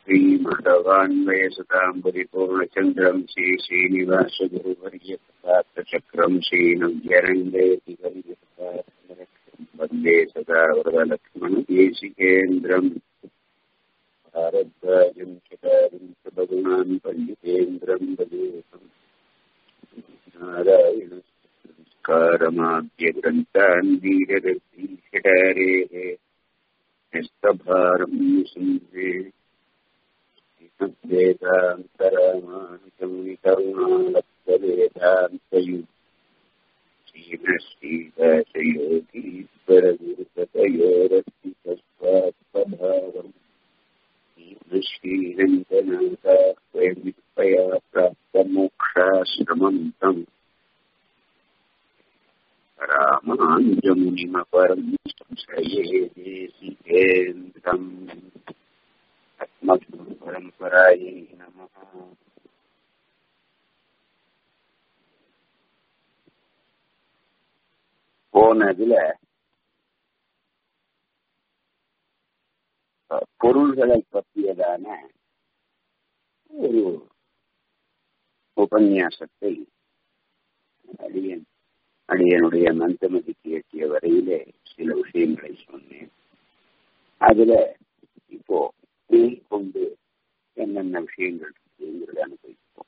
श्रीमाधवान्वयसताम् परिपूर्णचन्द्रम् श्रीश्रीनिवासगुरुवर्यचक्रम् श्रीनव्यरङ्गेति वन्दे सदा वरदलक्ष्मणदेशिकेन्द्रम् भारद्वाजम् चकारिम् प्रभगुणान् पण्डितेन्द्रम् वदेहम् नारायणस्कारमाद्यग्रन्थान् वीरगर्भीषडारेः निस्तभारम् निसुन्दे वेदान्तरामानुकरुणालब्धवेदान्तयु श्रीनश्रीदाशयोगीश्वरगुरुपतयोरस्ति तस्वात्मभावम् श्रीरङ्गनाथा स्वयमित्पया प्राप्तमोक्षाश्रमम् तम् रामाञ्जमुनिमपरम् संश्रये देशिकेन्द्रम् अस्मद्गुरुपरम्परायै नमः போனதுல பொருள்களை பற்றியதான ஒரு உபன்யாசத்தை அடியன் அடியனுடைய மந்தமதிக்கு எட்டிய வரையிலே சில விஷயங்களை சொன்னேன் அதுல இப்போ மேல் கொண்டு என்னென்ன விஷயங்கள் இருக்குங்கிறத அனுபவிப்போம்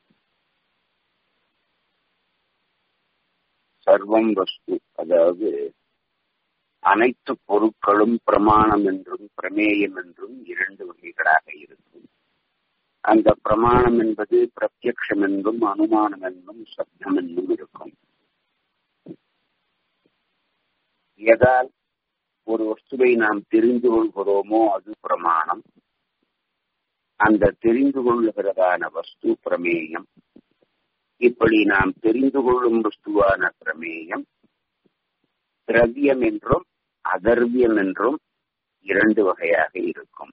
சர்வம் வஸ்து அதாவது அனைத்து பொருட்களும் பிரமாணம் என்றும் பிரமேயம் என்றும் இரண்டு வகைகளாக இருக்கும் அந்த பிரமாணம் என்பது பிரத்யக்ஷம் என்றும் அனுமானம் என்றும் சப்தம் என்றும் இருக்கும் எதால் ஒரு வஸ்துவை நாம் தெரிந்து கொள்கிறோமோ அது பிரமாணம் அந்த தெரிந்து கொள்ளுகிறதான வஸ்து பிரமேயம் இப்படி நாம் தெரிந்து கொள்ளும் வஸ்துவான பிரமேயம் திரவியம் என்றும் அதர்வியம் என்றும் இரண்டு வகையாக இருக்கும்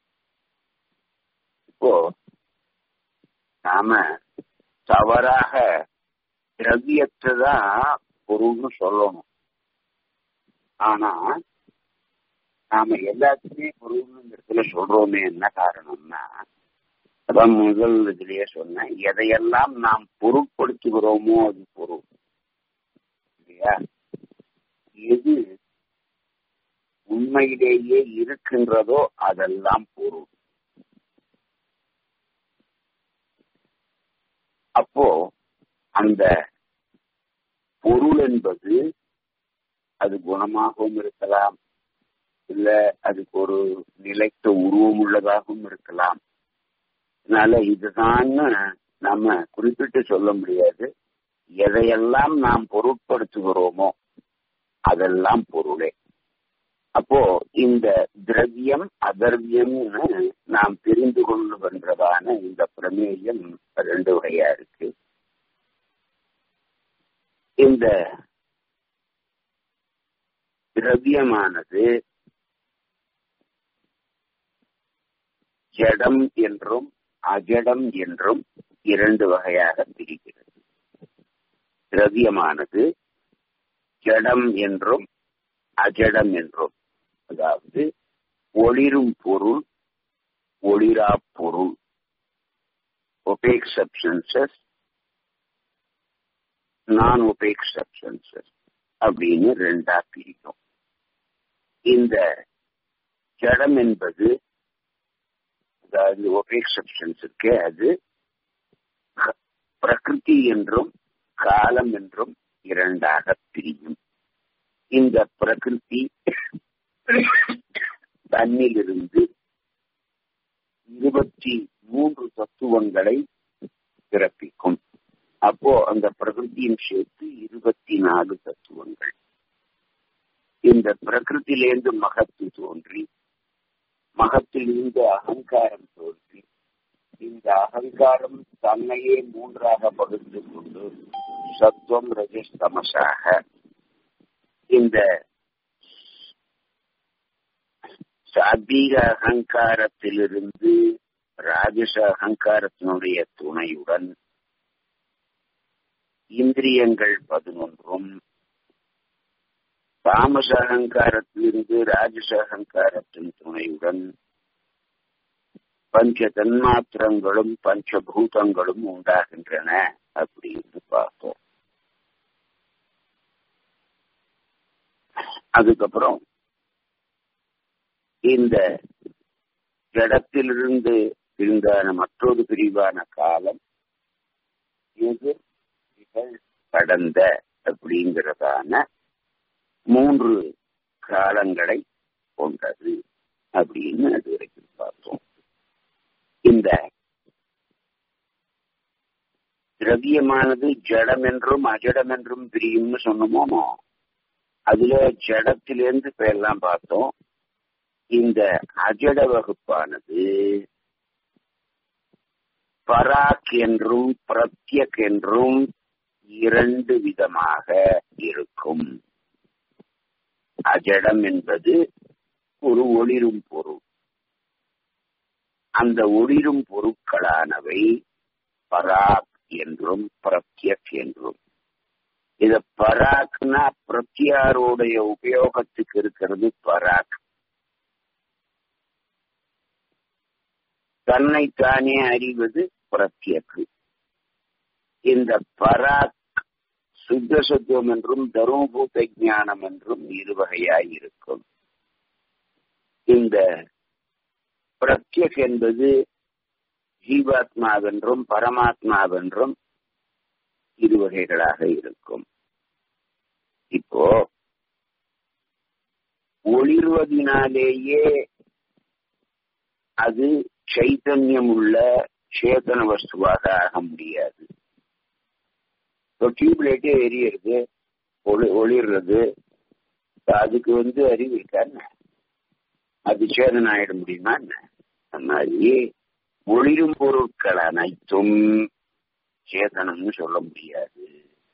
இப்போ நாம தவறாக திரவியத்தை தான் பொருள்னு சொல்லணும் ஆனா நாம எல்லாத்துக்குமே பொருள்னு இடத்துல சொல்றோமே என்ன காரணம்னா அதான் முதல் இதுலயே சொன்னேன் எதையெல்லாம் நாம் பொருட்படுத்துகிறோமோ அது பொருள் இல்லையா எது உண்மையிலேயே இருக்கின்றதோ அதெல்லாம் பொருள் அப்போ அந்த பொருள் என்பது அது குணமாகவும் இருக்கலாம் இல்ல அதுக்கு ஒரு நிலைத்த உருவம் உள்ளதாகவும் இருக்கலாம் அதனால இதுதான் நம்ம குறிப்பிட்டு சொல்ல முடியாது எதையெல்லாம் நாம் பொருட்படுத்துகிறோமோ அதெல்லாம் பொருளே அப்போ இந்த திரவியம் அதர்வியம்னு நாம் தெரிந்து கொள்ளுகின்றதான இந்த பிரமேயம் ரெண்டு வகையா இருக்கு இந்த திரவியமானது ஜடம் என்றும் அஜடம் என்றும் இரண்டு வகையாக பிரிக்கிறது திரவியமானது ஜடம் என்றும் அஜடம் என்றும் அதாவது ஒளிரும் பொருள் ஒளிரா பொருள் ஒபேக் சப்ஸ்டன்சஸ் நான் ஒபேக் சப்ஸ்டன்சஸ் அப்படின்னு ரெண்டா பிரிக்கும் இந்த ஜடம் என்பது அதாவது ஒபேக் சப்ஸ்டன்ஸ் இருக்கு அது பிரகிருதி என்றும் காலம் என்றும் இரண்டாக பிரியும் இந்த பிரகிருதி தன்னிலிருந்து இருபத்தி மூன்று தத்துவங்களை பிறப்பிக்கும் அப்போ அந்த பிரகிருதியும் சேர்த்து இருபத்தி நாலு தத்துவங்கள் இந்த பிரகிருத்திலேருந்து மகத்து தோன்றி மகத்திலிருந்து அகங்காரம் தோன்றி இந்த அகங்காரம் தன்னையே மூன்றாக பகிர்ந்து கொண்டு சத்துவம் ரஜஸ் தமசாக இந்த சாத்வீக அகங்காரத்திலிருந்து ராஜச அகங்காரத்தினுடைய துணையுடன் இந்திரியங்கள் பதினொன்றும் தாமச அகங்காரத்திலிருந்து ராஜச அகங்காரத்தின் துணையுடன் பஞ்ச தன்மாத்திரங்களும் பஞ்சபூதங்களும் உண்டாகின்றன அப்படின்னு பார்த்தோம் அதுக்கப்புறம் இந்த ஜடத்திலிருந்து இருந்தான மற்றொரு பிரிவான காலம் எது நிகழ் கடந்த அப்படிங்கிறதான மூன்று காலங்களை கொண்டது அப்படின்னு அது வரைக்கும் பார்த்தோம் இந்த திரவியமானது ஜடம் என்றும் அஜடம் என்றும் பிரியும்னு சொன்னோமோ அதுல ஜடத்திலிருந்து இப்ப எல்லாம் பார்த்தோம் இந்த அஜட வகுப்பானது பராக் என்றும் பிரத்யக் என்றும் இரண்டு விதமாக இருக்கும் அஜடம் என்பது ஒரு ஒளிரும் பொருள் அந்த ஒளிரும் பொருட்களானவை பராக் என்றும் பிரத்யக் என்றும் இத பராக்னா பிரத்யாரோடைய உபயோகத்துக்கு இருக்கிறது பராக் தன்னைத்தானே அறிவது பிரத்யக்கு இந்த பராக் சுத்த சத்துவம் என்றும் தருமபூத ஞானம் என்றும் இருவகையாய் இருக்கும் இந்த பிரத்யக் என்பது ஜீவாத்மாவென்றும் பரமாத்மாவென்றும் இரு வகைகளாக இருக்கும் இப்போ ஒளிர்வதினாலேயே அது சைத்தன்யம் உள்ள சேதன வஸ்துவாக ஆக முடியாது இப்போ டியூப்லைட்டே எரியறது ஒளி ஒளிர்றது அதுக்கு வந்து அறிவு இருக்கான்னு அது சேதனம் ஆயிட முடியுமா என்ன அந்த மாதிரி ஒளிரும் பொருட்கள் அனைத்தும் சேதனம்னு சொல்ல முடியாது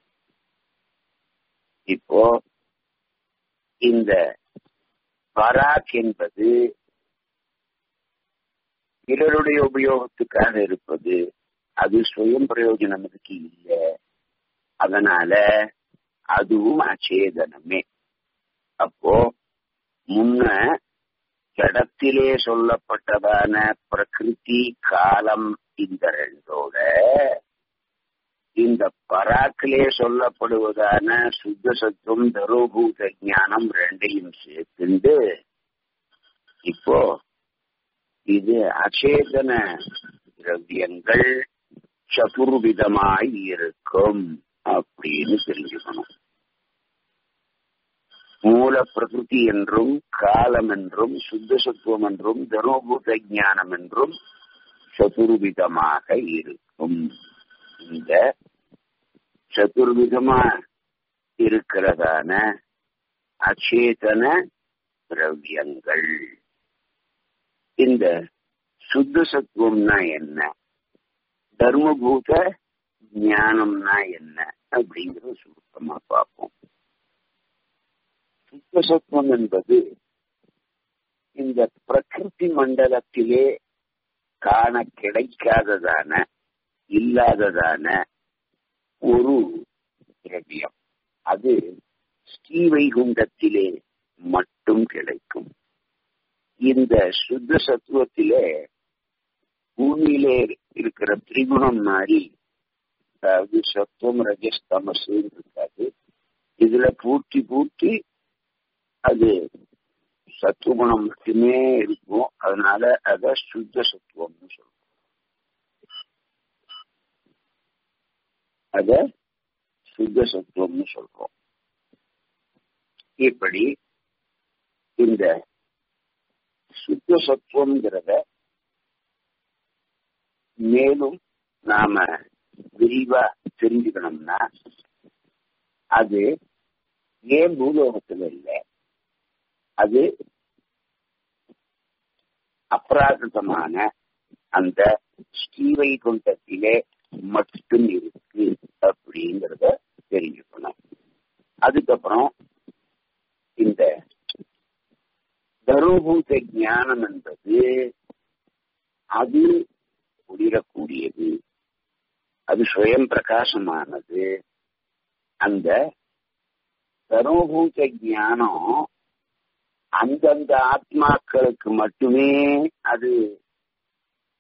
இப்போ இந்த பராக் என்பது பிறருடைய உபயோகத்துக்காக இருப்பது அது சுயம் பிரயோஜனம் அதுக்கு இல்லை அதனால அதுவும் அச்சேதனமே அப்போ முன்ன ஜடத்திலே சொல்லப்பட்டதான பிரகிருதி காலம் இந்த ரெண்டோட இந்த பராக்கிலே சொல்லப்படுவதான சுத்த சத்துவம் தரோபூத ஞானம் ரெண்டையும் சேர்த்துண்டு இப்போ இது அச்சேதன திரவியங்கள் சதுர்விதமாய் இருக்கும் அப்படின்னு தெரிஞ்சுக்கணும் மூல பிரகிருதி என்றும் காலம் என்றும் சுத்த சத்துவம் என்றும் தனோபூத ஞானம் என்றும் சதுர்விதமாக இருக்கும் இந்த சதுர்விதமா இருக்கிறதான அச்சேதன திரவியங்கள் இந்த சுத்த சத்துவம்னா என்ன தர்மபூத ஞானம்னா என்ன அப்படிங்கறது சுருக்கமா பார்ப்போம் சுத்த சத்துவம் என்பது இந்த பிரகிருதி மண்டலத்திலே காண கிடைக்காததான இல்லாததான ஒரு திரவியம் அது ஸ்ரீவைகுண்டத்திலே மட்டும் கிடைக்கும் இந்த சுத்த சத்துவத்திலே பூமியிலே இருக்கிற திரிகுணம் மாதிரி அதாவது சத்துவம் ரஜஸ் தமசு இருக்காது இதுல பூர்த்தி பூர்த்தி அது சத்துவகுணம் மட்டுமே இருக்கும் அதனால அத சுத்த சத்துவம்னு சொல்றோம் அத சுத்த சத்துவம்னு சொல்றோம் இப்படி இந்த சுத்த சத்துவம்ங்கிறத மேலும் நாம விரிவா தெரிஞ்சுக்கணும்னா அது ஏன் பூலோகத்துல இல்லை அது அப்ராகிருதமான அந்த ஸ்ரீவைகுண்டத்திலே மட்டும் இருக்கு அப்படிங்கிறத தெரிஞ்சுக்கணும் அதுக்கப்புறம் இந்த தருபூத ஞானம் என்பது அது ஒளிரக்கூடியது அது சுயம் பிரகாசமானது அந்த சர்வபூத ஞானம் அந்தந்த ஆத்மாக்களுக்கு மட்டுமே அது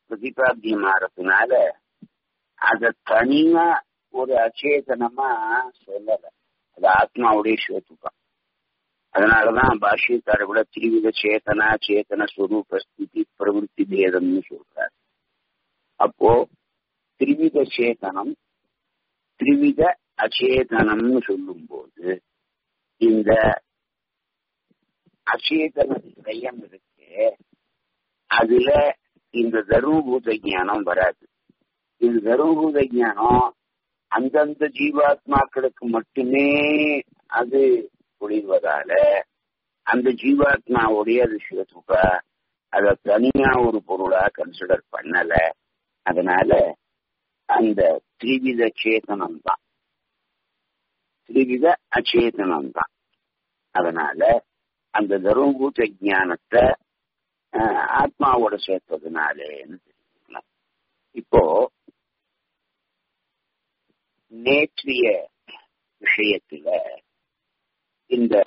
பிரதிபாத்தியமாறதுனால அத தனியா ஒரு அச்சேதனமா சொல்லல அது ஆத்மாவுடைய சேர்த்துப்பான் அதனாலதான் பாஷ்யக்கார கூட திரிவித சேத்தனா சேத்தன ஸ்வரூப ஸ்திதி பிரவருத்தி பேதம்னு சொல்றார் அப்போ திரிவித சேதனம் திரிவித அச்சேதனம்னு சொல்லும் போது இந்த அச்சேதன திரயம் இருக்கு அதுல இந்த தருமபூத ஞானம் வராது இது தருமபூத ஞானம் அந்தந்த ஜீவாத்மாக்களுக்கு மட்டுமே அது ஒளிர்வதால அந்த ஜீவாத்மாவுடைய அது சிவத்துப்ப அத தனியா ஒரு பொருளா கன்சிடர் பண்ணல அதனால அந்த திரிவித சேதனம் தான் திரிவித அச்சேதனம் தான் அதனால அந்த தருமபூத ஞானத்தை ஆத்மாவோட சேர்த்ததுனாலேன்னு தெரிஞ்சுக்கலாம் இப்போ நேற்றைய விஷயத்துல இந்த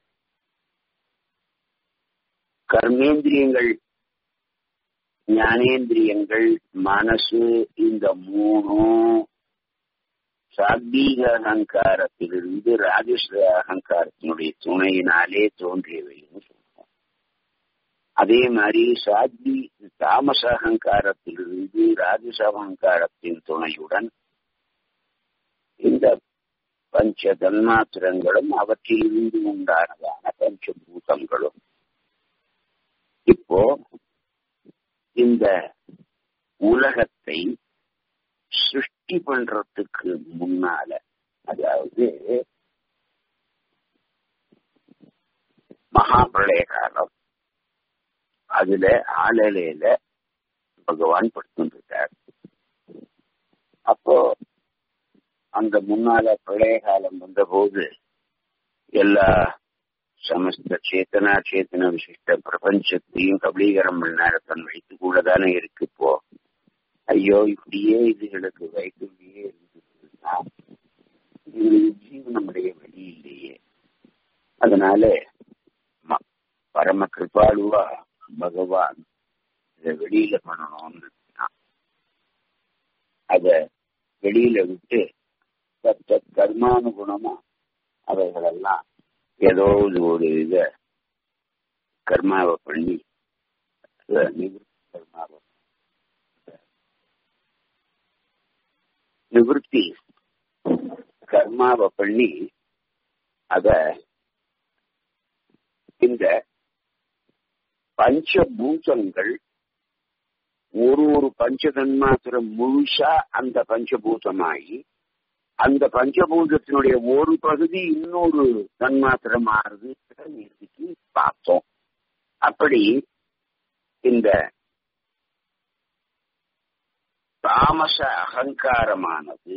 கர்மேந்திரியங்கள் ஞானேந்திரியங்கள் மனசு இந்த மூணும் சாத்வீக அகங்காரத்திலிருந்து ராஜச அகங்காரத்தினுடைய துணையினாலே தோன்றியவைன்னு சொல்றோம் அதே மாதிரி சாத்வி தாமச அகங்காரத்திலிருந்து ராஜச அகங்காரத்தின் துணையுடன் இந்த பஞ்ச தன்மாத்திரங்களும் அவற்றிலிருந்து உண்டானதான பஞ்சபூதங்களும் இப்போ இந்த உலகத்தை சிருஷ்டி பண்றதுக்கு முன்னால அதாவது மகாபிரளய காலம் அதுல ஆலலையில பகவான் படுத்துருக்கார் அப்போ அந்த முன்னால பிரளய காலம் வந்த போது எல்லா சமஸ்த சேத்தனா சேத்தன விசிஷ்ட பிரபஞ்சத்தையும் கபலீகரம் பண்ணார தன் வைத்துக்குள்ள தானே இருக்கு இப்போ ஐயோ இப்படியே இதுகளுக்கு வயிற்றுலயே இருந்துச்சுன்னா இதுகளுக்கு ஜீவனமுடைய வழி இல்லையே அதனால பரம கிருபாளுவா பகவான் இதை வெளியில பண்ணணும்னு அத வெளியில விட்டு தத்த கர்மானுகுணமா அவைகளெல்லாம் ஏதோ ஒரு இத கர்மாவை பண்ணி நிவர்த்தி கர்மாவை நிவர்த்தி கர்மாவை பண்ணி அத இந்த பஞ்சபூதங்கள் ஒரு ஒரு பஞ்சதன்மாத்திரம் முழுசா அந்த பஞ்சபூதமாகி அந்த பஞ்சபூதத்தினுடைய ஒரு பகுதி இன்னொரு தன்மாத்திரமானது நிறுத்தி பார்த்தோம் அப்படி இந்த தாமச அகங்காரமானது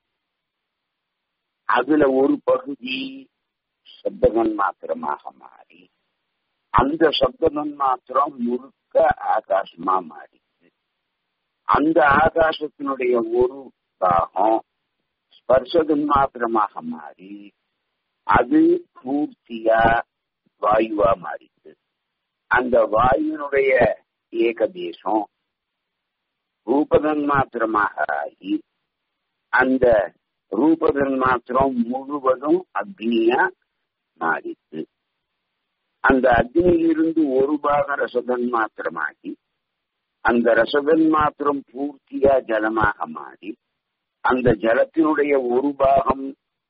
அதுல ஒரு பகுதி சப்தகன் மாத்திரமாக மாறி அந்த சப்தகன் மாத்திரம் முழுக்க ஆகாசமா மாறிச்சு அந்த ஆகாசத்தினுடைய ஒரு பாகம் ஸ்பர்சதன் மாத்திரமாக மாறி அது பூர்த்தியா வாயுவா மாறிச்சு அந்த வாயுனுடைய ஏகதேசம் ரூபதன் மாத்திரமாக ஆகி அந்த ரூபதன் மாத்திரம் முழுவதும் அக்னியா மாறித்து அந்த அக்னியிலிருந்து ஒரு பாகம் ரசதன் மாத்திரமாகி அந்த ரசதன் மாத்திரம் பூர்த்தியா ஜலமாக மாறி அந்த ஜலத்தினுடைய ஒரு பாகம்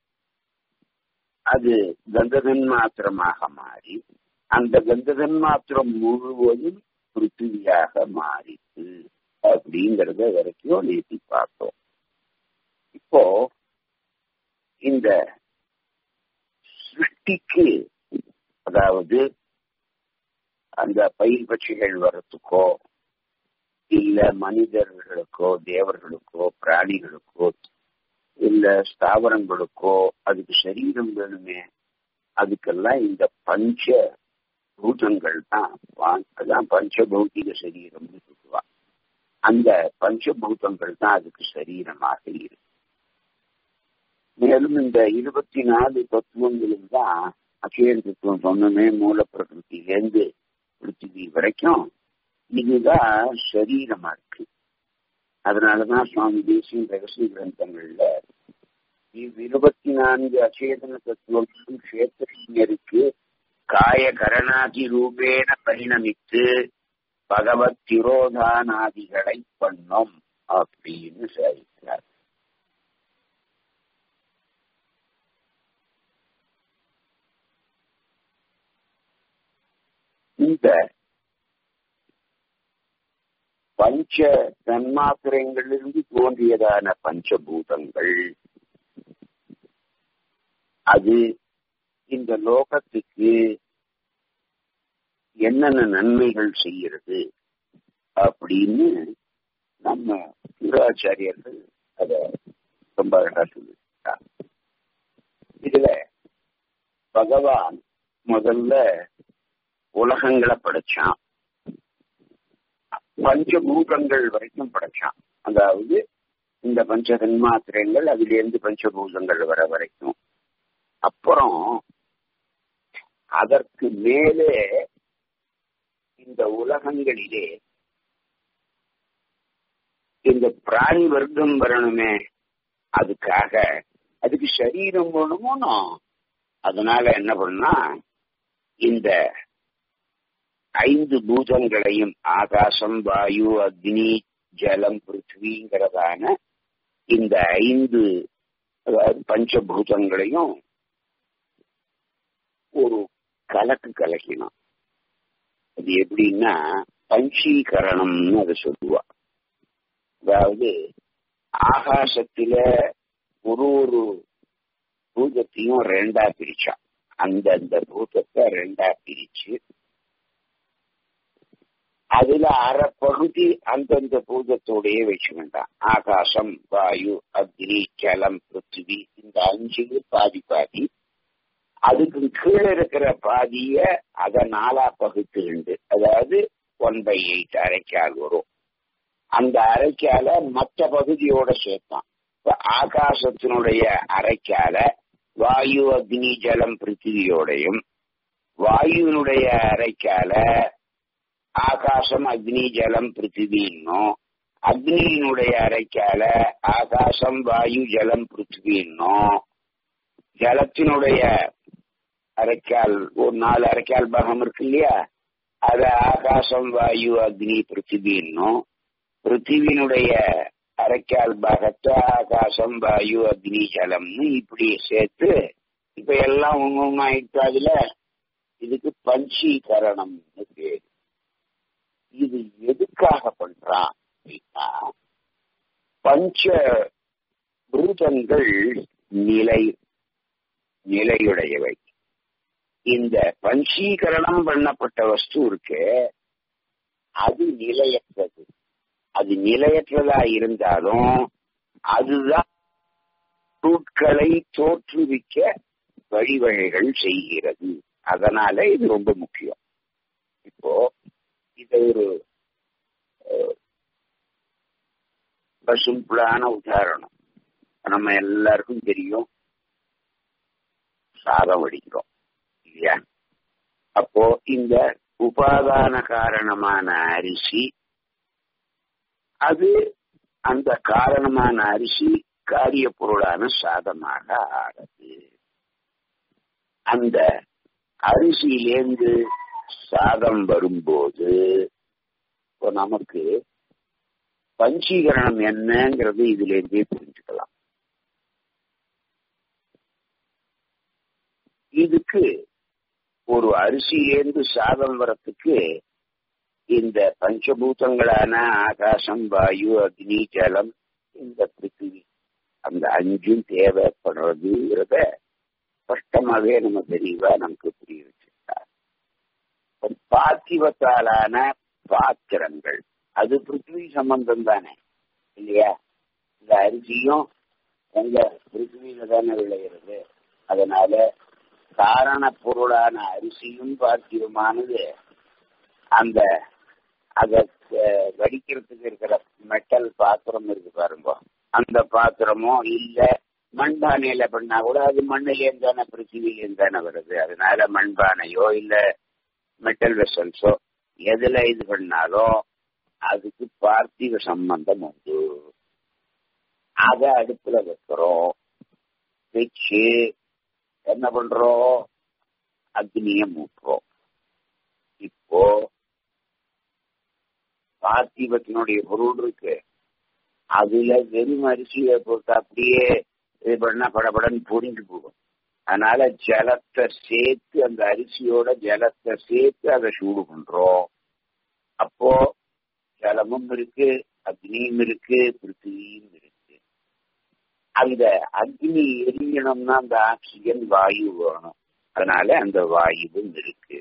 அது கந்ததன் மாத்திரமாக மாறி அந்த கந்ததன் மாத்திரம் முழுவதும் பிருத்திவியாக மாறித்து அப்படிங்கறத வரைக்கும் நீட்டி பார்த்தோம் இப்போ இந்த சிருஷ்டிக்கு அதாவது அந்த பயிர் பட்சிகள் வர்றதுக்கோ இல்ல மனிதர்களுக்கோ தேவர்களுக்கோ பிராணிகளுக்கோ இல்ல ஸ்தாவரங்களுக்கோ அதுக்கு சரீரம் வேணுமே அதுக்கெல்லாம் இந்த பஞ்ச பூதங்கள் தான் அதான் பஞ்சபௌத்திக சரீரம்னு சொல்லுவா அந்த பஞ்சபூதங்கள் தான் அதுக்கு சரீரமாக இருக்கு மேலும் இந்த இருபத்தி நாலு தத்துவங்களும் தான் அச்சேர தத்துவம் சொன்னமே மூல பிரகிருத்திலேருந்து பிருத்திவி வரைக்கும் இதுதான் சரீரமா இருக்கு அதனாலதான் சுவாமி தேசிய ரகசிய கிரந்தங்கள்ல இருபத்தி நான்கு அச்சேதன தத்துவங்களும் கஷேத்திரருக்கு காய கரணாதி ரூபேன பரிணமித்து பகவத் திரோதானாதிகளை பண்ணோம் அப்படின்னு சாதிக்கிறார் இந்த பஞ்ச தன்மாத்திரங்களிலிருந்து தோன்றியதான பஞ்சபூதங்கள் அது இந்த லோகத்துக்கு என்னென்ன நன்மைகள் செய்கிறது அப்படின்னு நம்ம குராச்சாரியர்கள் அத ரொம்ப அழகா சொல்லிட்டாங்க இதுல பகவான் முதல்ல உலகங்களை படைச்சான் பஞ்சபூதங்கள் வரைக்கும் படைச்சான் அதாவது இந்த பஞ்ச தன்மாத்திரங்கள் அதிலிருந்து பஞ்சபூதங்கள் வர வரைக்கும் அப்புறம் அதற்கு மேலே இந்த உலகங்களிலே இந்த பிராணி வர்க்கம் வரணுமே அதுக்காக அதுக்கு சரீரம் வேணுமோனோ அதனால என்ன பண்ணா இந்த ஐந்து பூதங்களையும் ஆகாசம் வாயு அக்னி ஜலம் பிருத்விங்கிறதான இந்த ஐந்து அதாவது பஞ்சபூதங்களையும் ஒரு கலக்கு கலக்கினான் அது எப்படின்னா பஞ்சீகரணம்னு அதை சொல்லுவா அதாவது ஆகாசத்தில ஒரு ஒரு பூதத்தையும் ரெண்டா பிரிச்சான் அந்தந்த பூதத்தை ரெண்டா பிரிச்சு அதுல அரை பகுதி அந்தந்த பூதத்தோடயே வச்சு வேண்டாம் ஆகாசம் வாயு அக்னி ஜலம் பிருத்திவி இந்த அஞ்சு பாதி பாதி அதுக்கு கீழே இருக்கிற பாதிய அத நாலா பகுத்து ரெண்டு அதாவது ஒன் பை எயிட் அரைக்கால் வரும் அந்த அரைக்கால மற்ற பகுதியோட சேர்த்தான் இப்ப ஆகாசத்தினுடைய அரைக்கால வாயு அக்னி ஜலம் பிருத்திவியோடையும் வாயுவினுடைய அரைக்கால ஆகாசம் அக்னி ஜலம் பிருத்திவின்னும் அக்னியினுடைய அரைக்கால ஆகாசம் வாயு ஜலம் பிருத்திவின்னும் ஜலத்தினுடைய அரைக்கால் ஒரு நாலு அரைக்கால் பாகம் இருக்கு இல்லையா அது ஆகாசம் வாயு அக்னி பிருத்திவின்னும் பிருத்திவினுடைய அரைக்கால் பாகத்தை ஆகாசம் வாயு அக்னி ஜலம்னு இப்படி சேர்த்து இப்ப எல்லாம் ஒண்ணு ஒண்ணு ஆயிடுச்சு அதுல இதுக்கு பஞ்சீகரணம்னு பேரு இது எதுக்காக பண்றான் அப்படின்னா பஞ்ச பூதங்கள் நிலை நிலையுடையவை இந்த பஞ்சீகரணம் பண்ணப்பட்ட வஸ்து இருக்கு அது நிலையற்றது அது நிலையற்றதா இருந்தாலும் அதுதான் பொருட்களை தோற்றுவிக்க வழிவகைகள் செய்கிறது அதனால இது ரொம்ப முக்கியம் இப்போ இது ஒரு சிம்பிளான உதாரணம் நம்ம எல்லாருக்கும் தெரியும் சாதம் வடிக்கிறோம் இல்லையா அப்போ இந்த உபாதான காரணமான அரிசி அது அந்த காரணமான அரிசி காரிய பொருளான சாதமாக ஆறது அந்த அரிசியிலேந்து சாதம் வரும்போது இப்போ நமக்கு பஞ்சீகரணம் என்னங்கிறது இதுல இருந்தே புரிஞ்சுக்கலாம் இதுக்கு ஒரு அரிசியிலேருந்து சாதம் வரத்துக்கு இந்த பஞ்சபூதங்களான ஆகாசம் வாயு அக்னி ஜலம் இந்த பிருத்திவி அந்த அஞ்சும் தேவைப்படுறதுங்கிறத ஸ்பஷ்டமாவே நம்ம தெளிவா நமக்கு புரிய வச்சிருக்கார் பார்த்திவத்தாலான பாத்திரங்கள் அது பிருத்திவி சம்பந்தம் தானே இல்லையா இந்த அரிசியும் எங்க பிருத்திவியில தானே விளையிறது அதனால காரண பொருளான அரிசியும் பார்த்திவமானது அந்த அத வடிக்கிறதுக்கு இருக்கிற மெட்டல் பாத்திரம் இருக்கு பாருங்க அந்த பாத்திரமோ இல்ல மண்பானையில பண்ணா கூட அது மண்ணிலேருந்து தானே பிருத்திவிலேருந்து தானே வருது அதனால மண்பானையோ இல்ல மெட்டல் வெசல்ஸோ எதுல இது பண்ணாலும் அதுக்கு பார்த்திவ சம்பந்தம் உண்டு அத அடுப்புல வைக்கிறோம் வச்சு என்ன பண்றோம் அக்னிய மூட்டுறோம் இப்போ பார்த்திபத்தினுடைய பொருள் இருக்கு அதுல வெறும் அரிசியை போட்டு அப்படியே இது பண்ணா படபடன்னு பொறிஞ்சு போகும் அதனால ஜலத்தை சேர்த்து அந்த அரிசியோட ஜலத்தை சேர்த்து அதை சூடு பண்றோம் அப்போ ஜலமும் இருக்கு அக்னியும் இருக்கு பிருத்திவியும் இருக்கு அந்த அக்னி எரியணும்னா அந்த ஆக்சிஜன் வாயு வேணும் அதனால அந்த வாயுவும் இருக்கு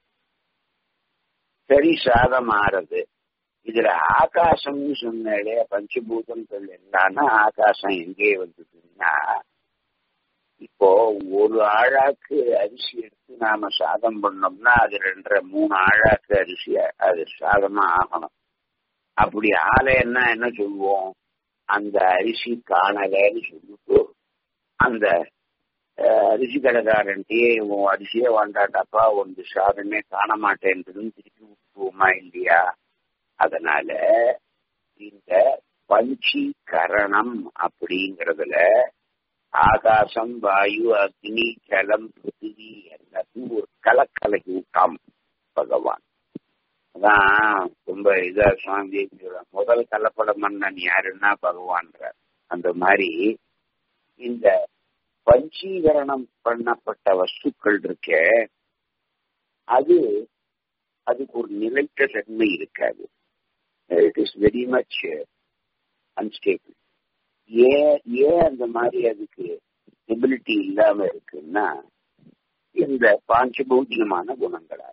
சரி சாதம் ஆறது இதுல ஆகாசம்னு சொன்னாலே பஞ்சபூதங்கள் என்னன்னா ஆகாசம் எங்கே வந்ததுன்னா இப்போ ஒரு ஆழாக்கு அரிசி எடுத்து நாம சாதம் பண்ணோம்னா அது ரெண்டரை மூணு ஆழாக்கு அரிசி அது சாதமா ஆகணும் அப்படி ஆலைன்னா என்ன சொல்லுவோம் அந்த அரிசி காணலைன்னு சொல்லிட்டு அந்த அரிசி கடைக்காரன்ட்டே உன் அரிசியே வேண்டாட்டாப்பா ஒன்று சாதமே காண மாட்டேன்றதுன்னு திருப்பி விட்டுருவோமா இல்லையா அதனால இந்த பஞ்சீகரணம் அப்படிங்கறதுல ஆகாசம் வாயு அக்னி ஜலம் பிருத்திவி எல்லாத்தையும் ஒரு கலக்கலக்கி விட்டாம் பகவான் அதான் ரொம்ப இதா சுவாமி முதல் கலப்பட மன்னன் யாருன்னா பகவான்றார் அந்த மாதிரி இந்த பஞ்சீகரணம் பண்ணப்பட்ட வஸ்துக்கள் இருக்க அது அதுக்கு ஒரு நிலைத்த தன்மை இருக்காது it is very much unstable ஏன் ஏன் அந்த மாதிரி அதுக்கு எபிலிட்டி இல்லாம இருக்குன்னா இந்த பாஞ்சபௌதிகமான குணங்களாக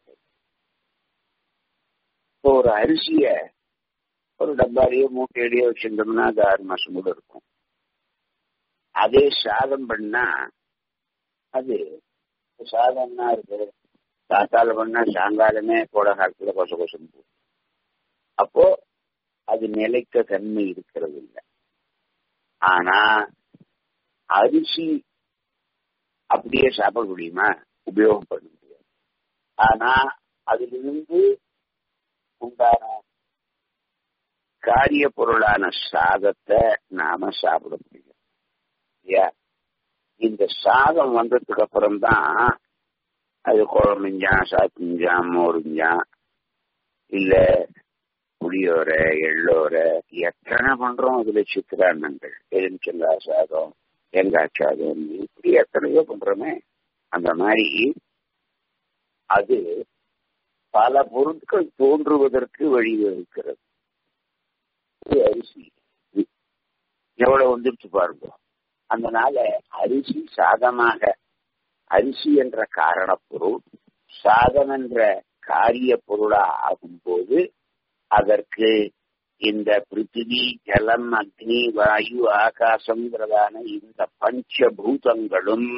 இப்போ ஒரு அரிசிய ஒரு டப்பாலேயோ மூட்டையிலேயோ வச்சிருந்தோம்னா அது ஆறு மாசம் கூட இருக்கும் அதே சாதம் பண்ணா அது சாதம்னா இருக்கு காத்தால பண்ணா சாயங்காலமே கோடை காலத்துல கொச கொசம் போகும் அப்போ அது நிலைத்த தன்மை இருக்கிறது இல்லை ஆனா அரிசி அப்படியே சாப்பிட முடியுமா உபயோகம் பண்ண முடியாது ஆனா அதிலிருந்து உண்டான காரிய பொருளான சாதத்தை நாம சாப்பிட முடியும் இல்லையா இந்த சாதம் வந்ததுக்கு அப்புறம் தான் அது குழம்புஞ்சான் சாப்பிஞ்சான் மோருஞ்சான் இல்ல புளியோர எள்ளோர எத்தனை பண்றோம் அதுல சித்திராண்ணங்கள் எலுமிச்சங்காய் சாதம் தேங்காய் சாதம் இப்படி எத்தனையோ பண்றோமே அந்த மாதிரி அது பல பொருட்கள் தோன்றுவதற்கு வழிவகுக்கிறது அரிசி எவ்வளவு வந்துருச்சு பாருங்க அதனால அரிசி சாதமாக அரிசி என்ற காரண பொருள் சாதம் என்ற காரிய பொருளா ஆகும்போது அதற்கு இந்த பிருத்திவி ஜலம் அக்னி வாயு ஆகாசம்ங்கிறதான இந்த பஞ்சபூதங்களும்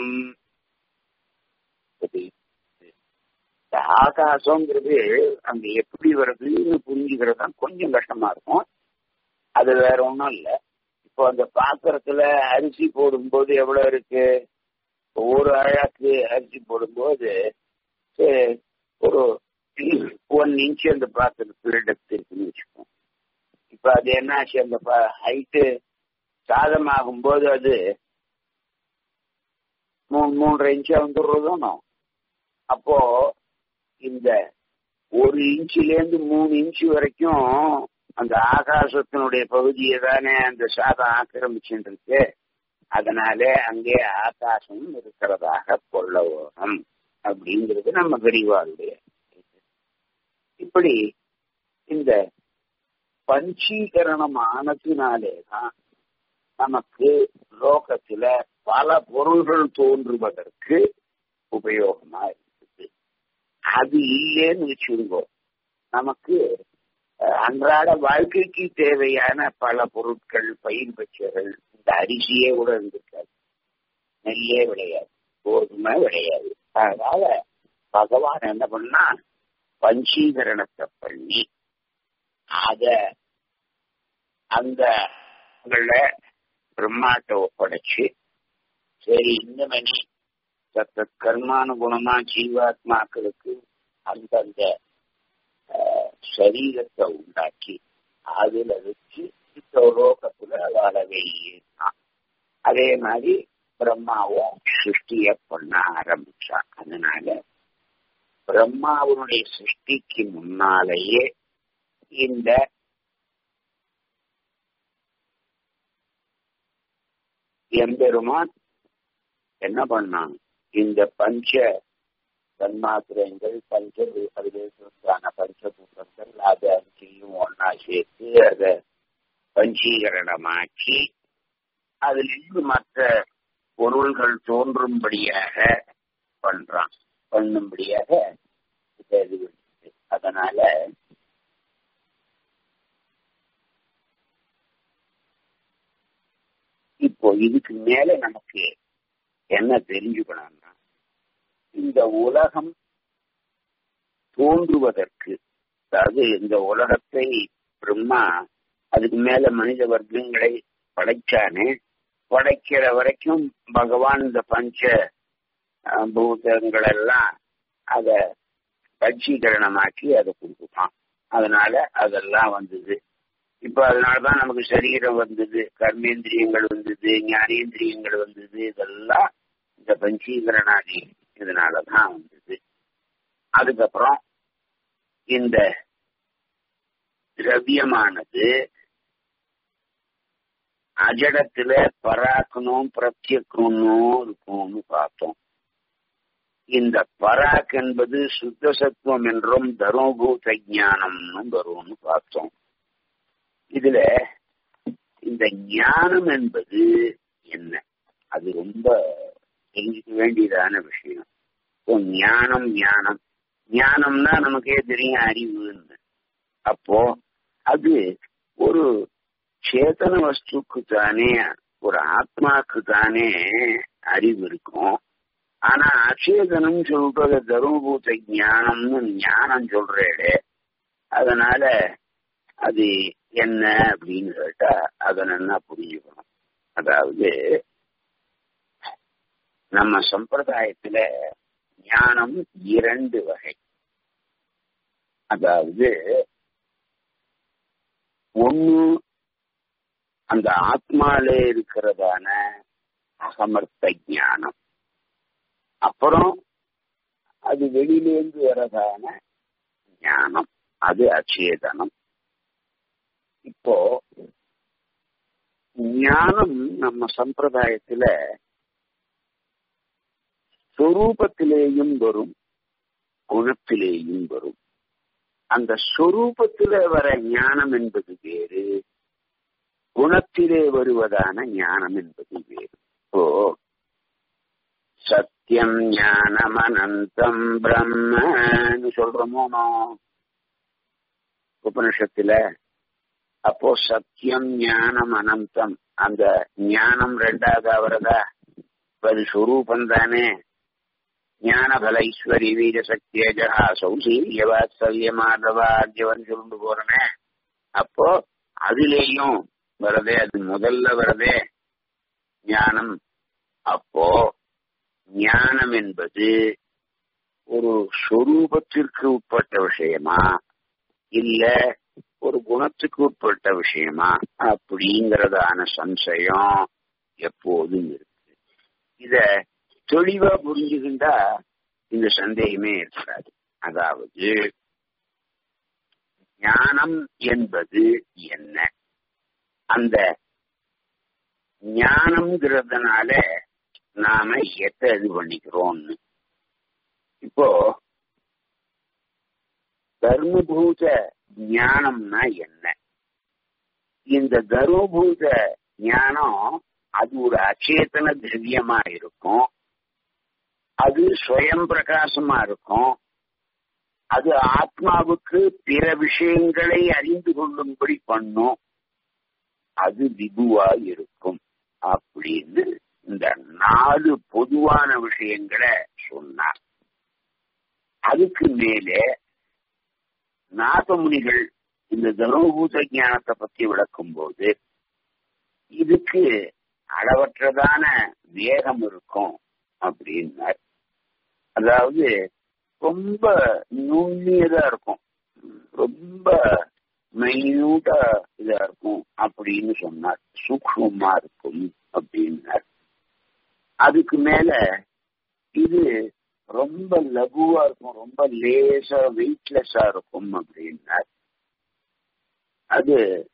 இந்த ஆகாசங்கிறது அங்க எப்படி வருதுன்னு புரிஞ்சுக்கிறது தான் கொஞ்சம் கஷ்டமா இருக்கும் அது வேற ஒன்றும் இல்லை இப்போ அந்த பாத்திரத்துல அரிசி போடும்போது எவ்வளவு இருக்கு ஒரு அழாக்கு அரிசி போடும்போது ஒரு ஒன் இன்ச் அந்த பாத்திரத்துல டெப்த் இருக்குன்னு வச்சுக்கோம் இப்ப அது என்னாச்சு அந்த ஹைட்டு சாதமாகும் போது அது மூணு மூன்றரை இன்ச்சா வந்துடுறதும் அப்போ இந்த ஒரு இன்ச்சுல இருந்து மூணு இன்ச்சு வரைக்கும் அந்த ஆகாசத்தினுடைய பகுதியை தானே அந்த சாதம் ஆக்கிரமிச்சுட்டு இருக்கு அதனால அங்கே ஆகாசம் இருக்கிறதாக கொள்ள வேணும் அப்படிங்கிறது நம்ம பெரியவாளுடைய இப்படி இந்த பஞ்சீகரணம் ஆனதினாலே தான் நமக்கு லோகத்துல பல பொருள்கள் தோன்றுவதற்கு உபயோகமா இருக்குது அது இல்லேன்னு வச்சுருங்கோ நமக்கு அன்றாட வாழ்க்கைக்கு தேவையான பல பொருட்கள் பயிர் பச்சைகள் இந்த அரிசியே கூட இருந்திருக்காது நெல்லே விளையாது கோதுமை விளையாது அதனால பகவான் என்ன பண்ணா பஞ்சீகரணத்தை பண்ணி அத அந்த பிரம்மாட்ட ஒப்படைச்சு சரி இந்த மணி சத்த கர்மானுகுணமா ஜீவாத்மாக்களுக்கு அந்தந்த சரீரத்தை உண்டாக்கி அதுல வச்சு இந்த லோகத்துல வாழவே இருந்தான் அதே மாதிரி பிரம்மாவும் சிருஷ்டிய பண்ண ஆரம்பிச்சான் அதனால பிரம்மாவுடைய சிருஷ்டிக்கு முன்னாலேயே இந்த எம்பெருமான் என்ன பண்ணான் இந்த பஞ்ச தன்மாத்திரங்கள் பஞ்ச அதுக்கான பஞ்சபூதங்கள் அதை அஞ்சையும் ஒன்னா சேர்த்து அதை பஞ்சீகரணமாக்கி அதிலிருந்து மற்ற பொருள்கள் தோன்றும்படியாக பண்றான் பண்ணும்படியாக இது அதனால இப்போ இதுக்கு மேல நமக்கு என்ன தெரிஞ்சுக்கணும்னா இந்த உலகம் தோன்றுவதற்கு அதாவது இந்த உலகத்தை பிரம்மா அதுக்கு மேல மனித வர்க்கங்களை படைச்சானே படைக்கிற வரைக்கும் பகவான் இந்த பஞ்ச பூதங்கள் எல்லாம் அத பட்சீகரணமாக்கி அதை கொடுத்துட்டான் அதனால அதெல்லாம் வந்தது இப்ப அதனாலதான் நமக்கு சரீரம் வந்தது கர்மேந்திரியங்கள் வந்தது ஞானேந்திரியங்கள் வந்தது இதெல்லாம் இந்த பஞ்சீகரணாதி இதனாலதான் வந்தது அதுக்கப்புறம் இந்த திரவியமானது அஜடத்துல பராக்கணும் பிரத்யக்கணும் இருக்கும்னு பார்த்தோம் இந்த பராக் என்பது சுத்த சத்துவம் என்றும் தர்மபூத ஞானம்னு வரும்னு பார்த்தோம் இதுல இந்த ஞானம் என்பது என்ன அது ரொம்ப தெரிஞ்சுக்க வேண்டியதான விஷயம் இப்போ ஞானம் ஞானம் ஞானம்னா நமக்கே தெரியும் அறிவுன்னு அப்போ அது ஒரு சேதன வஸ்துக்கு தானே ஒரு ஆத்மாக்கு தானே அறிவு இருக்கும் ஆனா அச்சேதனம் சொல்றது தர்மபூத ஞானம்னு ஞானம் சொல்றேடே அதனால அது என்ன அப்படின்னு கேட்டா அதை நல்லா புரிஞ்சுக்கணும் அதாவது நம்ம சம்பிரதாயத்துல ஞானம் இரண்டு வகை அதாவது ஒன்னு அந்த ஆத்மாலே இருக்கிறதான அசமர்த்த ஞானம் அப்புறம் அது வெளியிலேந்து வரதான ஞானம் அது அச்சேதனம் இப்போ ஞானம் நம்ம சம்பிரதாயத்துல சொரூபத்திலேயும் வரும் குணத்திலேயும் வரும் அந்த சொரூபத்தில வர ஞானம் என்பது வேறு குணத்திலே வருவதான ஞானம் என்பது வேறு இப்போ சத்தியம் ஞானம் அனந்தம் பிரம்மன்னு சொல்றோமோ உபனிஷத்துல அப்போ சத்தியம் ஞானம் அனந்தம் அந்த ஞானம் ரெண்டாவது அவரதா அது சுரூபம் தானே ஞான பலைஸ்வரி வீர சக்தியஜா சௌசீரியவாத்சல்யமாதவார்ஜவன் சொல்லிட்டு போறனே அப்போ அதுலேயும் வரதே அது முதல்ல வரதே ஞானம் அப்போ ஞானம் என்பது ஒரு சொரூபத்திற்கு உட்பட்ட விஷயமா இல்ல ஒரு குணத்துக்கு உட்பட்ட விஷயமா அப்படிங்கறதான சம்சயம் எப்போதும் இருக்கு இத தெளிவா புரிஞ்சுக்கிட்டா இந்த சந்தேகமே இருக்காது அதாவது ஞானம் என்பது என்ன அந்த ஞானம்ங்கிறதுனால நாம எத்தை இது பண்ணிக்கிறோம்னு இப்போ தர்மபூத ஞானம்னா என்ன இந்த தர்மபூத ஞானம் அது ஒரு அச்சேதன திரவியமா இருக்கும் அது ஸ்வயம் பிரகாசமா இருக்கும் அது ஆத்மாவுக்கு பிற விஷயங்களை அறிந்து கொள்ளும்படி பண்ணும் அது விபுவா இருக்கும் அப்படின்னு இந்த நாலு பொதுவான விஷயங்களை சொன்னார் அதுக்கு மேலே நாகமுனிகள் இந்த தர்மபூத ஞானத்தை பத்தி விளக்கும் போது இதுக்கு அளவற்றதான வேகம் இருக்கும் அப்படின்னார் அதாவது ரொம்ப நுண்ணியதா இருக்கும் ரொம்ப மைன்யூட்டா இதா இருக்கும் அப்படின்னு சொன்னார் சூக்ஷமா இருக்கும் அப்படின்னார் அதுக்கு மேல இது ரொம்ப லகுவா இருக்கும் ரொம்ப லேசா வெயிட்லெஸ்ஸா இருக்கும் அப்படின்னார் அது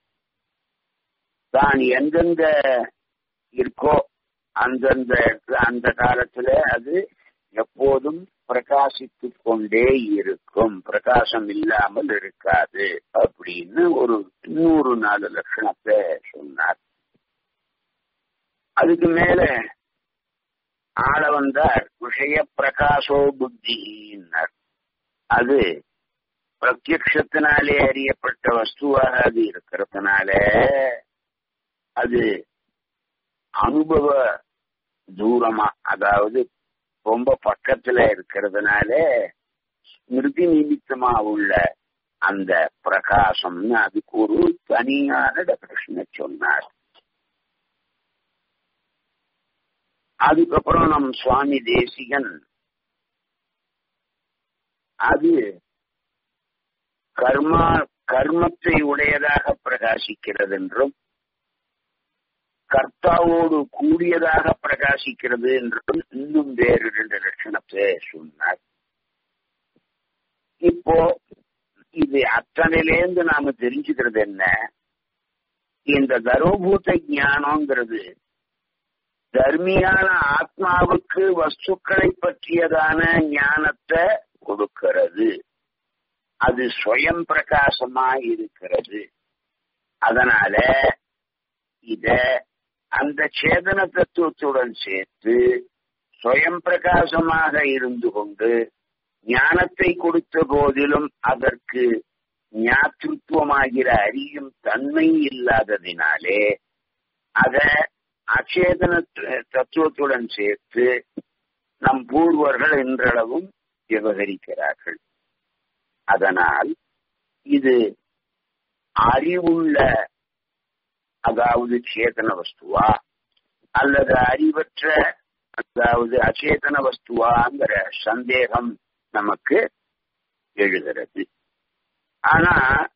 தான் எந்தெந்த இருக்கோ அந்தந்த அந்த காலத்துல அது எப்போதும் பிரகாசித்து கொண்டே இருக்கும் பிரகாசம் இல்லாமல் இருக்காது அப்படின்னு ஒரு நூறு நாலு லட்சணத்தை சொன்னார் அதுக்கு மேல ஆள வந்தார் விஷய பிரகாசோ புத்தின்னார் அது பிரத்யக்ஷத்தினாலே அறியப்பட்ட வஸ்துவாக அது இருக்கிறதுனால அது அனுபவ தூரமா அதாவது ரொம்ப பக்கத்துல இருக்கிறதுனால ஸ்மிருதி நிமித்தமா உள்ள அந்த பிரகாசம்னு அதுக்கு ஒரு தனியான டெபினேஷனை சொன்னார் அதுக்கப்புறம் நம் சுவாமி தேசிகன் அது கர்மா கர்மத்தை உடையதாக பிரகாசிக்கிறது என்றும் கர்த்தாவோடு கூடியதாக பிரகாசிக்கிறது என்றும் இன்னும் வேறு இரண்டு லட்சணத்தை சொன்னார் இப்போ இது அத்தனையிலேருந்து நாம தெரிஞ்சுக்கிறது என்ன இந்த தரோபூத ஞானம்ங்கிறது தர்மியான ஆத்மாவுக்கு வஸ்துக்களை பற்றியதான ஞானத்தை கொடுக்கிறது அது ஸ்வயம் பிரகாசமா இருக்கிறது அதனால இத அந்த சேதன தத்துவத்துடன் சேர்த்து ஸ்வயம் பிரகாசமாக இருந்து கொண்டு ஞானத்தை கொடுத்த போதிலும் அதற்கு ஞாத்திருத்துவமாகிற அறியும் தன்மை இல்லாததினாலே அத அச்சேதன தத்துவத்துடன் சேர்த்து நம் பூர்வர்கள் இன்றளவும் விவகரிக்கிறார்கள் அதனால் இது அறிவுள்ள அதாவது சேதன வஸ்துவா அல்லது அறிவற்ற அதாவது அச்சேதன வஸ்துவாங்கிற சந்தேகம் நமக்கு எழுகிறது ஆனா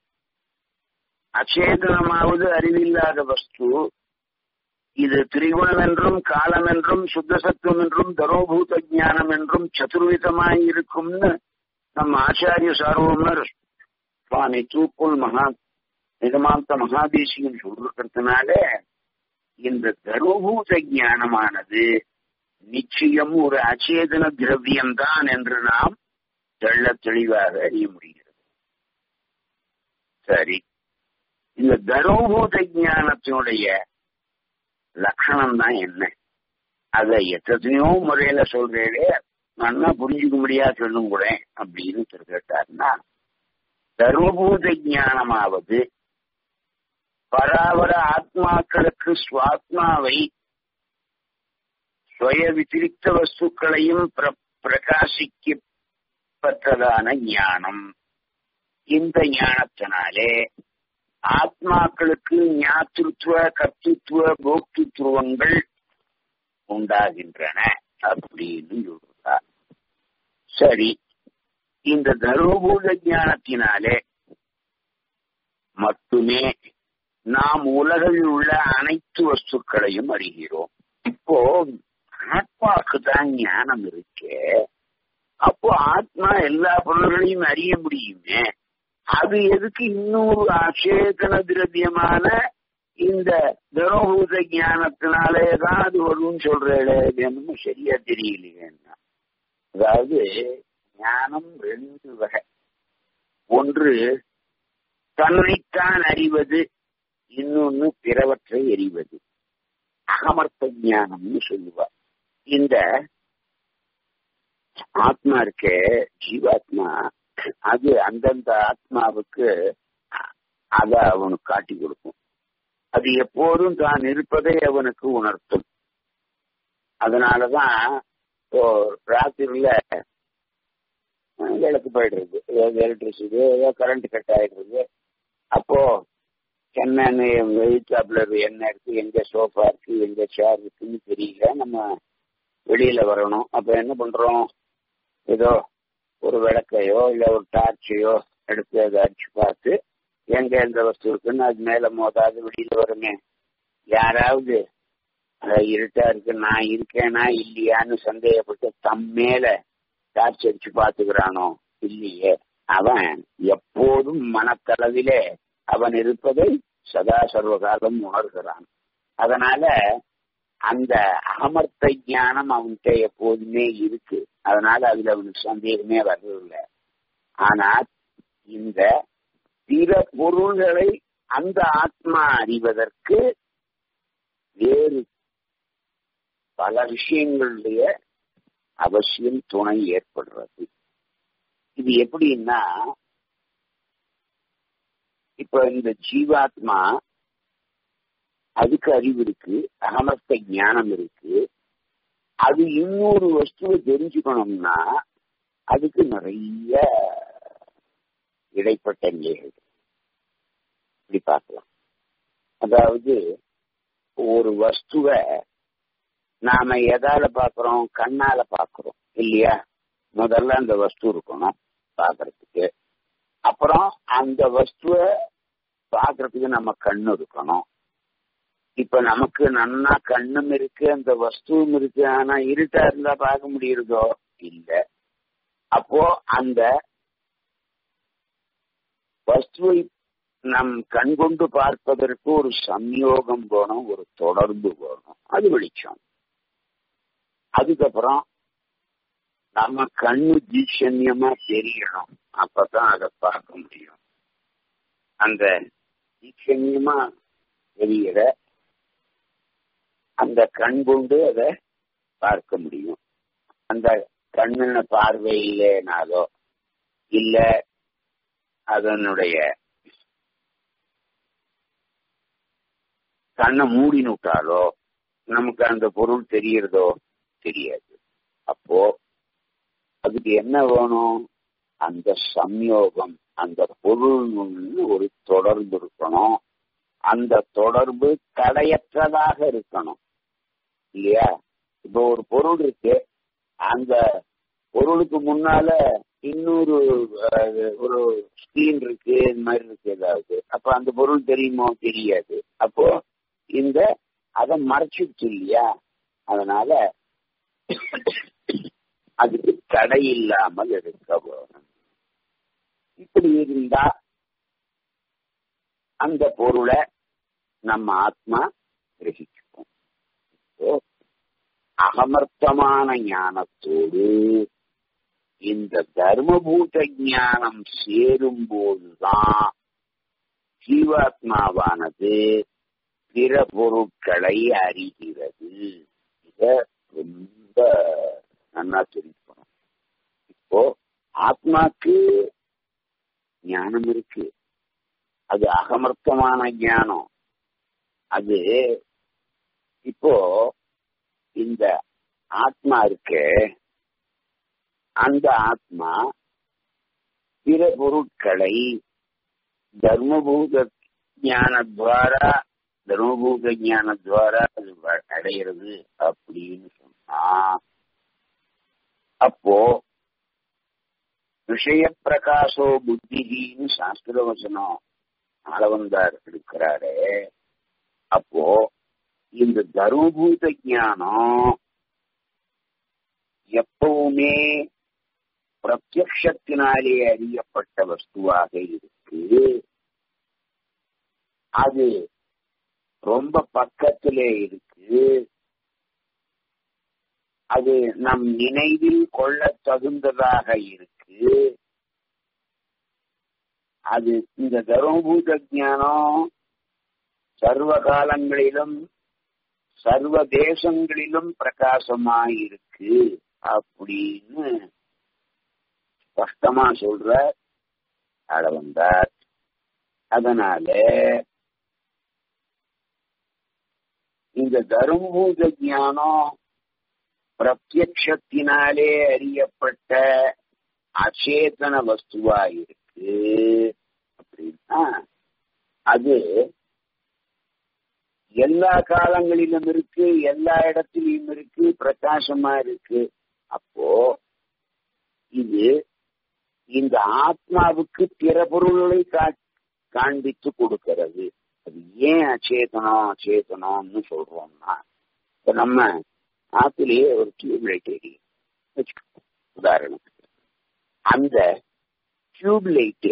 அச்சேதனமாவது அறிவில்லாத வஸ்து இது திரிகுணம் என்றும் காலம் என்றும் சுத்த சத்துவம் என்றும் தரோபூத ஞானம் என்றும் சதுர்விதமாய் இருக்கும்னு நம்ம ஆச்சாரிய சார்வமர் சுவாமி தூக்குள் மகா நிகமாந்த மகாதேசியம் சொல்றதுனால இந்த தரோபூத ஞானமானது நிச்சயம் ஒரு அச்சேதன திரவியம்தான் என்று நாம் தெள்ள தெளிவாக அறிய முடிகிறது சரி இந்த தரோபூத ஞானத்தினுடைய லட்சணம் தான் என்ன அத எத்தனையோ முறையில சொல்றேனே நல்லா புரிஞ்சுக்க முடியாது சொல்லும் கூட அப்படின்னு கேட்டாருன்னா தர்மபூத ஞானமாவது பராவர ஆத்மாக்களுக்கு சுவாத்மாவை சுய விதிரிக்த வஸ்துக்களையும் பிரகாசிக்கப்பட்டதான ஞானம் இந்த ஞானத்தினாலே ஆத்மாக்களுக்கு ஞாத்திருத்துவ கர்த்தித்துவ போக்தித்துவங்கள் உண்டாகின்றன அப்படின்னு சொல்றார் சரி இந்த தர்மபூத ஞானத்தினாலே மட்டுமே நாம் உலகில் உள்ள அனைத்து வஸ்துக்களையும் அறிகிறோம் இப்போ ஆத்மாவுக்கு தான் ஞானம் இருக்கு அப்போ ஆத்மா எல்லா பொருள்களையும் அறிய முடியுமே அது எதுக்கு இன்னொரு அச்சேதன திரவியமான இந்த தரோபூத ஞானத்தினாலேதான் அது வரும்னு சொல்றேன் சரியா தெரியலையேன்னா அதாவது ஞானம் ரெண்டு வகை ஒன்று தன்னைத்தான் அறிவது இன்னொன்னு பிறவற்றை அறிவது அகமர்த்த ஞானம்னு சொல்லுவார் இந்த ஆத்மா இருக்கே ஜீவாத்மா அது அந்தந்த ஆத்மாவுக்கு அத அவனுக்கு காட்டி கொடுக்கும் அது எப்போதும் தான் இருப்பதை அவனுக்கு உணர்த்தும் அதனாலதான் இப்போ ராத்திரில விளக்கு போயிடுறது ஏதோ எலக்ட்ரிசிட்டி ஏதோ கரண்ட் கட் ஆயிடுறது அப்போ என்னன்னு வெயிட்டாப்ல என்ன இருக்கு எங்க சோஃபா இருக்கு எங்க சேர் இருக்குன்னு தெரியல நம்ம வெளியில வரணும் அப்ப என்ன பண்றோம் ஏதோ ஒரு விளக்கையோ இல்ல ஒரு டார்ச்சையோ எடுத்து அதை அடிச்சு பார்த்து எங்க எந்த வஸ்து இருக்குன்னு அது மேல மோதாது வெளியில வருமே யாராவது இருட்டா இருக்கு நான் இருக்கேனா இல்லையான்னு சந்தேகப்பட்டு தம் மேல டார்ச் அடிச்சு பாத்துக்கிறானோ இல்லையே அவன் எப்போதும் மனத்தளவிலே அவன் இருப்பதை சதா சர்வகாலம் உணர்கிறான் அதனால அந்த அமர்த்த ஞானம் அவன்கிட்ட எப்போதுமே இருக்கு அதனால அதுல அவனுக்கு சந்தேகமே வர்றதில்லை ஆனா இந்த பிற பொருள்களை அந்த ஆத்மா அறிவதற்கு வேறு பல விஷயங்களுடைய அவசியம் துணை ஏற்படுறது இது எப்படின்னா இப்ப இந்த ஜீவாத்மா அதுக்கு அறிவு இருக்கு அகமஸ்த ஞானம் இருக்கு அது இன்னொரு வஸ்துவை தெரிஞ்சுக்கணும்னா அதுக்கு நிறைய இடைப்பட்ட நிலைகள் இப்படி பார்க்கலாம் அதாவது ஒரு வஸ்துவை நாம எதால பாக்குறோம் கண்ணால பாக்குறோம் இல்லையா முதல்ல அந்த வஸ்து இருக்கணும் பாக்குறதுக்கு அப்புறம் அந்த வஸ்துவை பாக்குறதுக்கு நம்ம கண்ணு இருக்கணும் இப்ப நமக்கு நன்னா கண்ணும் இருக்கு அந்த வஸ்துவும் இருக்கு ஆனா இருட்டா இருந்தா பார்க்க முடியுறதோ இல்ல அப்போ அந்த வஸ்துவை நம் கண்கொண்டு பார்ப்பதற்கு ஒரு சம்யோகம் வேணும் ஒரு தொடர்பு வேணும் அது வெளிச்சம் அதுக்கப்புறம் நம்ம கண்ணு தீட்சண்யமா தெரியணும் அப்பதான் அதை பார்க்க முடியும் அந்த தீட்சண்யமா தெரியற அந்த கண் கொண்டு அதை பார்க்க முடியும் அந்த கண்ணின பார்வையிலேனாலோ இல்ல அதனுடைய கண்ணை மூடினுட்டாலோ நமக்கு அந்த பொருள் தெரியறதோ தெரியாது அப்போ அதுக்கு என்ன வேணும் அந்த சம்யோகம் அந்த பொருள் ஒரு தொடர்பு இருக்கணும் அந்த தொடர்பு தடையற்றதாக இருக்கணும் இல்லையா இப்போ ஒரு பொருள் இருக்கு அந்த பொருளுக்கு முன்னால இன்னொரு ஒரு ஸ்கிரீன் இருக்கு இந்த மாதிரி இருக்கு ஏதாவது அப்ப அந்த பொருள் தெரியுமோ தெரியாது அப்போ இந்த அதை மறைச்சிடுச்சு இல்லையா அதனால அதுக்கு தடை இல்லாமல் இருக்க வேணும் இப்படி இருந்தா அந்த பொருளை நம்ம ஆத்மா கிரகிச்சுப்போம் அகமர்த்தமான ஞானத்தோடு இந்த தர்மபூத ஞானம் சேரும் போதுதான் ஜீவாத்மாவானது பிற பொருட்களை அறிகிறது இத ரொம்ப நல்லா தெரிஞ்சுக்கணும் இப்போ ஆத்மாக்கு ஞானம் இருக்கு அது அகமர்த்தமான ஞானம் அது இப்போ இந்த ஆத்மா இருக்கு அந்த ஆத்மா பிற பொருட்களை தர்மபூத ஞானத்வாரா தர்மபூத ஞானத்வாரா அது அடையிறது அப்படின்னு சொன்னா அப்போ விஷய பிரகாசோ புத்தின்னு சாஸ்திர வசனம் ஆளவந்தார் இருக்கிறாரு அப்போ இந்த தர்மபூத ஞானம் எப்பவுமே பிரத்யக்ஷத்தினாலே அறியப்பட்ட வஸ்துவாக இருக்கு அது ரொம்ப பக்கத்திலே இருக்கு அது நம் நினைவில் கொள்ள தகுந்ததாக இருக்கு அது இந்த தர்மபூத ஞானம் சர்வ காலங்களிலும் சர்வ தேசங்களிலும் பிரகாசமாயிருக்கு அப்படின்னு ஸ்பஷ்டமா சொல்ற அளவந்தார் அதனால இந்த தர்மபூத ஞானம் பிரத்யக்ஷத்தினாலே அறியப்பட்ட அச்சேதன வஸ்துவா இருக்கு அப்படின்னா அது எல்லா காலங்களிலும் இருக்கு எல்லா இடத்திலையும் இருக்கு பிரகாசமா இருக்கு அப்போ இது இந்த ஆத்மாவுக்கு பிற பொருள்களை காண்பித்து கொடுக்கிறது அது ஏன் அச்சேதனம் அச்சேதனம்னு சொல்றோம்னா இப்ப நம்ம ஆத்திலேயே ஒரு டியூப் லைட் எரியும் உதாரணத்துக்கு அந்த டியூப் லைட்டு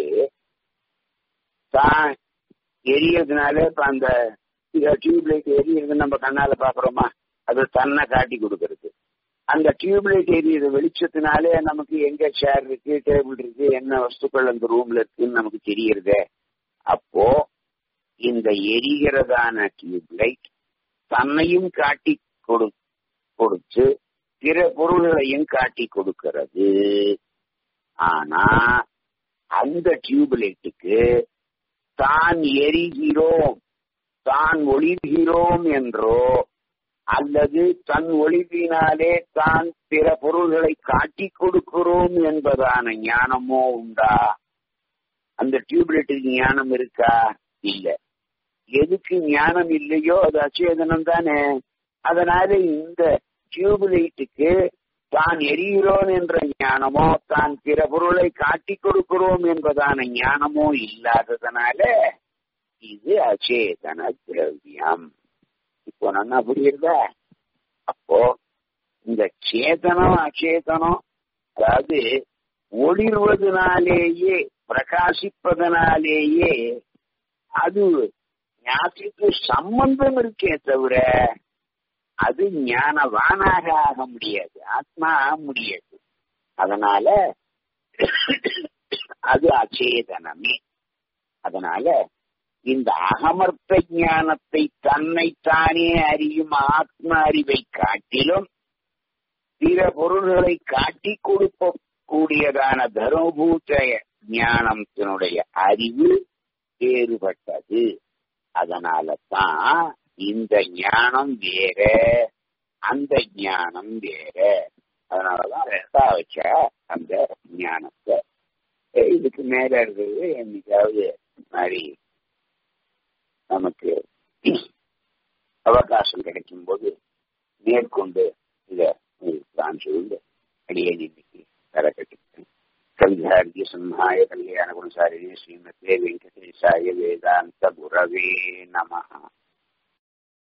தான் எரியறதுனால இப்ப அந்த டியூப் லைட் எரியறது நம்ம கண்ணால பாக்குறோமா அது தன்னை காட்டி கொடுக்கறது அந்த டியூப் லைட் எரியது வெளிச்சத்தினாலே நமக்கு எங்க சேர் இருக்கு டேபிள் இருக்கு என்ன வஸ்துக்கள் அந்த ரூம்ல இருக்குன்னு நமக்கு தெரியறதே அப்போ இந்த எரிகிறதான டியூப் லைட் தன்னையும் காட்டி கொடு கொடுத்து பிற பொருள்களையும் காட்டி கொடுக்கிறது ஆனா அந்த டியூப் லைட்டுக்கு தான் எரிகிறோம் தான் ஒளிர்கிறோம் என்றோ அல்லது தன் ஒளிவினாலே தான் பிற பொருள்களை காட்டி கொடுக்கிறோம் என்பதான ஞானமோ உண்டா அந்த டியூப்லைட்டுக்கு ஞானம் இருக்கா இல்ல எதுக்கு ஞானம் இல்லையோ அது அச்சேதனம் தானே அதனால இந்த டியூப்லைட்டுக்கு தான் எரிகிறோம் என்ற ஞானமோ தான் பிற பொருளை காட்டி கொடுக்கிறோம் என்பதான ஞானமோ இல்லாததுனால இது அச்சேதன திரவியம் இப்போ நல்லா புரியுறதா அப்போ இந்த சேதனம் அச்சேதனம் அதாவது ஒளிர்வதனாலேயே பிரகாசிப்பதனாலேயே அது ஞானத்துக்கு சம்பந்தம் இருக்கே தவிர அது ஞானவானாக ஆக முடியாது ஆத்மா ஆக முடியாது அதனால அது அச்சேதனமே அதனால இந்த அகமர்த்த ஞானத்தை தன்னைத்தானே அறியும் ஆத்ம அறிவை காட்டிலும் பிற பொருள்களை காட்டி கொடுக்க கூடியதான தர்மபூத ஞானத்தினுடைய அறிவு வேறுபட்டது அதனால தான் இந்த ஞானம் வேற அந்த ஞானம் வேற அதனாலதான் ரெண்டா வச்ச அந்த ஞானத்தை இதுக்கு மேல இருக்கிறது என்னைக்காவது மாதிரி நமக்கு அவகாசம் கிடைக்கும் போது மேற்கொண்டு இத தான் சொல்லு அடியே இன்னைக்கு தர கட்டிட்டேன் கவிதார்கிய சம்ஹாய கல்யாண குணசாரிணி ஸ்ரீமதே வெங்கடேசாய வேதாந்த குரவே நமஹா